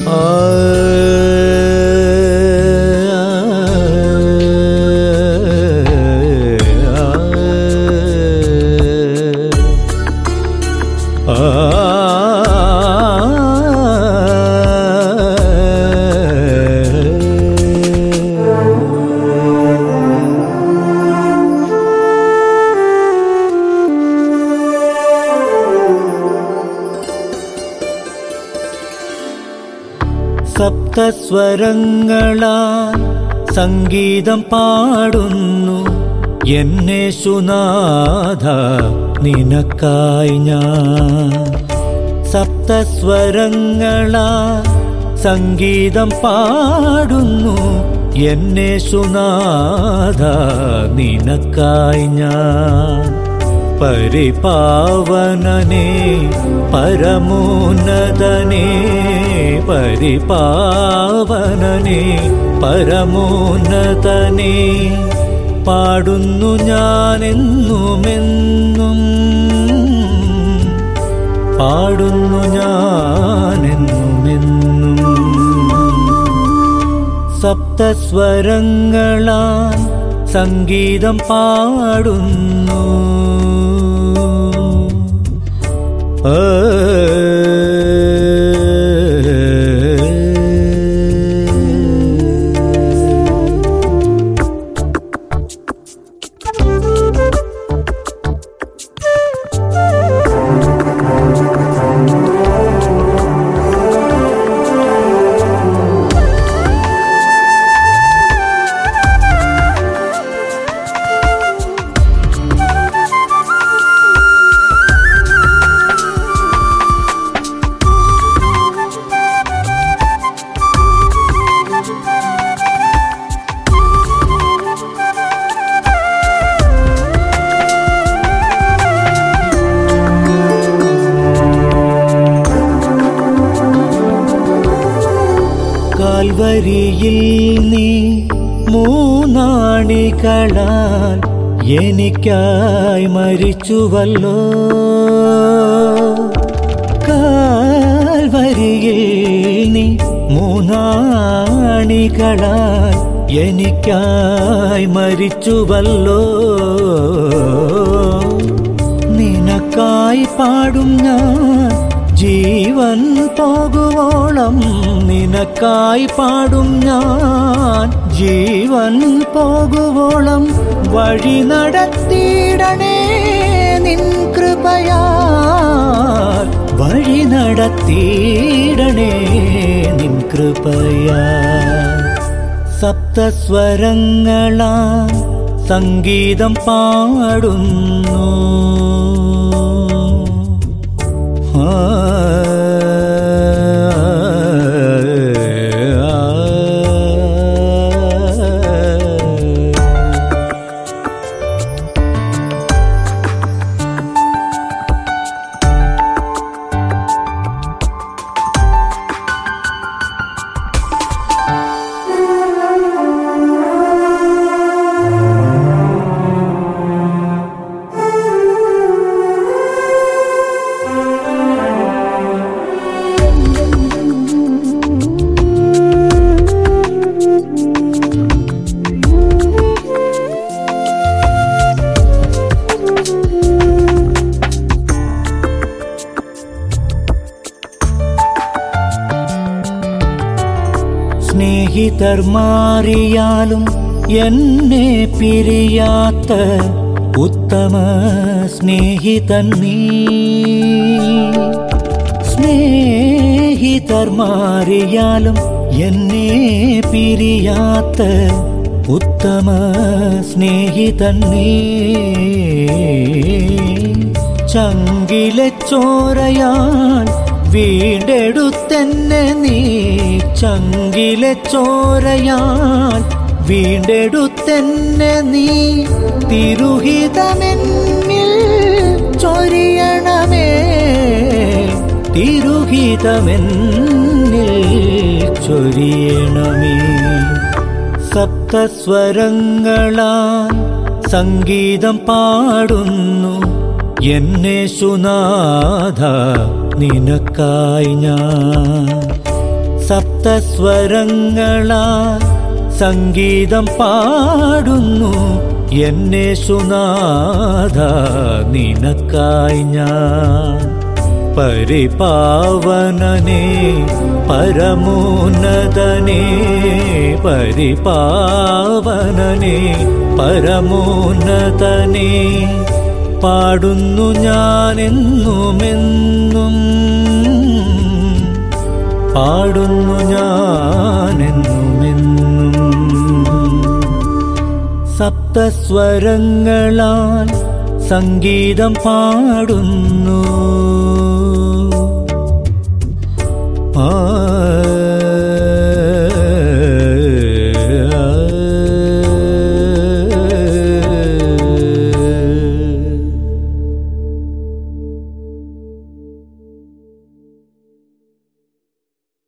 സപ്തസ്വരങ്ങളാൽ സംഗീതം പാടുന്നു എന്നെ സുനാഥ നിനക്കായി ഞാൻ സപ്തസ്വരങ്ങളാൽ സംഗീതം പാടുന്നു എന്നെ സുനാഥ നിനക്കായി ഞാൻ പരിപാവനനെ പരമോന്നതനെ പരിപാവനനെ പരമോന്നതനെ പാടുന്നു ഞാനെന്നുമെന്നും പാടുന്നു ഞാനെന്നുമെന്നും സപ്തസ്വരങ്ങളാൽ സംഗീതം പാടുന്നു ആ കാൽവരിയിൽ നീ മൂന്നാണികളാൽ എനിക്കായി മരിച്ചുവല്ലോ കാൽവരിയിൽ നീ മൂന്നാണികളാൽ എനിക്കായി മരിച്ചുവല്ലോ നിനക്കായി പാടും ഞാൻ ജീവൻ പോകുവോളം നിനക്കായി പാടും ഞാൻ ജീവൻ പോകുവോളം വഴി നടത്തിയിടണേ നിൻ കൃപയാൽ വഴി നടത്തിയിടണേ നിൻ കൃപയാൽ സപ്തസ്വരങ്ങളാ സംഗീതം പാടുന്നു ആ, സ്നേഹിതർ മാറിയാലും എന്നെ പിരിയാത്ത ഉത്തമ സ്നേഹിതൻ നീ സ്നേഹിതർ മാറിയാലും എന്നെ പിരിയാത്ത ഉത്തമ സ്നേഹിതൻ നീ ചങ്കിലെ ചോരയാൽ വീണ്ടെടുത്തെന്നെ നീ ചങ്കിലെ ചോരയാൽ വീണ്ടെടുത്തെന്നെ നീ തിരുഹിതമെന്നിൽ ചൊരിയണമേ തിരുഹിതമെന്നിൽ ചൊരിയണമേ സപ്തസ്വരങ്ങളാൽ സംഗീതം പാടുന്നു എന്നെ സുനാഥ നിനക്കായി ഞാൻ സപ്തസ്വരങ്ങളാൽ സംഗീതം പാടുന്നു എന്നെ സുനാഥ നിനക്കായി ഞാൻ പരിപാവനനെ പരമോന്നതനെ പരിപാവനനെ പരമോന്നതനെ പാടുന്നു ഞാനെന്നുമെന്നും പാടുന്നു ഞാനെന്നുമെന്നും സപ്തസ്വരങ്ങളാൽ സംഗീതം പാടുന്നു ആ